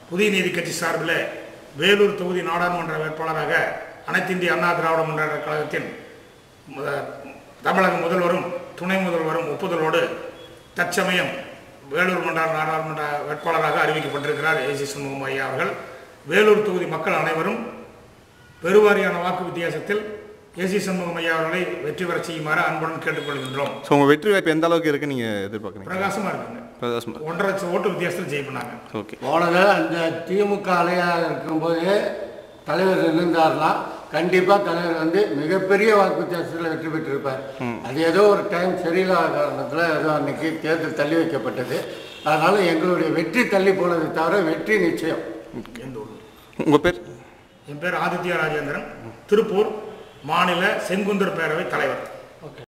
புதிய நீதி கட்சி சார்பில் வேலூர் தொகுதி நாடாளுமன்ற வேட்பாளராக அனைத்து இந்திய அண்ணா திராவிட முன்னேற்ற கழகத்தின் முத- தமிழக முதல்வரும் துணை முதல்வரும் ஒப்புதலோடு தற்சமயம் வேலூர் மன்ற நாடாளுமன்ற வேட்பாளராக அறிவிக்கப்பட்டிருக்கிறார் ஏசி சண்முகம் ஐயா அவர்கள் வேலூர் தொகுதி மக்கள் அனைவரும் பெருவாரியான வாக்கு வித்தியாசத்தில் ஏசி சண்முகம் ஐயா அவர்களை வெற்றி பெறச் செய்யுமாறு அன்புடன் கேட்டுக்கொள்கின்றோம் ஸோ உங்கள் வெற்றி வாய்ப்பு எந்த அளவுக்கு இருக்குது நீங்கள் எதிர்பார்க்குறீங்க பிரகாசமாக இருக்குங்க பிரகாசம் ஒன்றரை லட்சம் ஓட்டு வித்தியாசத்தில் ஜெயிப்பினாங்க ஓகே போனது அந்த திமுக அலையாக இருக்கும்போது தலைவர் இருந்தார்னா கண்டிப்பாக தலைவர் வந்து மிகப்பெரிய வாக்கு வித்தியாசத்தில் வெற்றி பெற்றிருப்பார் அது ஏதோ ஒரு டைம் சரியில்லாத காரணத்தில் ஏதோ அன்னைக்கு தேர்தல் தள்ளி வைக்கப்பட்டது அதனால் எங்களுடைய வெற்றி தள்ளி போனதை தவிர வெற்றி நிச்சயம் எந்த ஊர் உங்கள் பேர் என் பேர் ஆதித்யா ராஜேந்திரன் திருப்பூர் மாநில செங்குந்தர் பேரவை தலைவர்